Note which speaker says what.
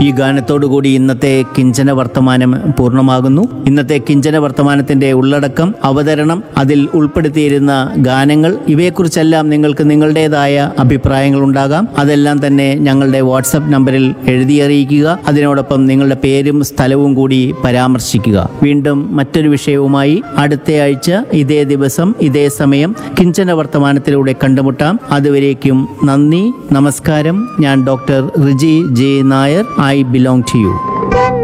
Speaker 1: ഈ ഗാനത്തോടുകൂടി ഇന്നത്തെ കിഞ്ചന വർത്തമാനം പൂർണ്ണമാകുന്നു ഇന്നത്തെ കിഞ്ചന വർത്തമാനത്തിന്റെ ഉള്ളടക്കം അവതരണം അതിൽ ഉൾപ്പെടുത്തിയിരുന്ന ഗാനങ്ങൾ ഇവയെക്കുറിച്ചെല്ലാം നിങ്ങൾക്ക് നിങ്ങളുടേതായ അഭിപ്രായങ്ങൾ ഉണ്ടാകാം അതെല്ലാം തന്നെ ഞങ്ങളുടെ വാട്സപ്പ് നമ്പറിൽ എഴുതി അറിയിക്കുക അതിനോടൊപ്പം നിങ്ങളുടെ പേരും സ്ഥലവും കൂടി പരാമർശിക്കുക വീണ്ടും മറ്റൊരു വിഷയവുമായി അടുത്ത ആഴ്ച ഇതേ ദിവസം ഇതേ സമയം കിഞ്ചന വർത്തമാനത്തിലൂടെ കണ്ടുമുട്ടാം അതുവരേക്കും നന്ദി നമസ്കാരം ഞാൻ doctor Riji J Nair I belong to U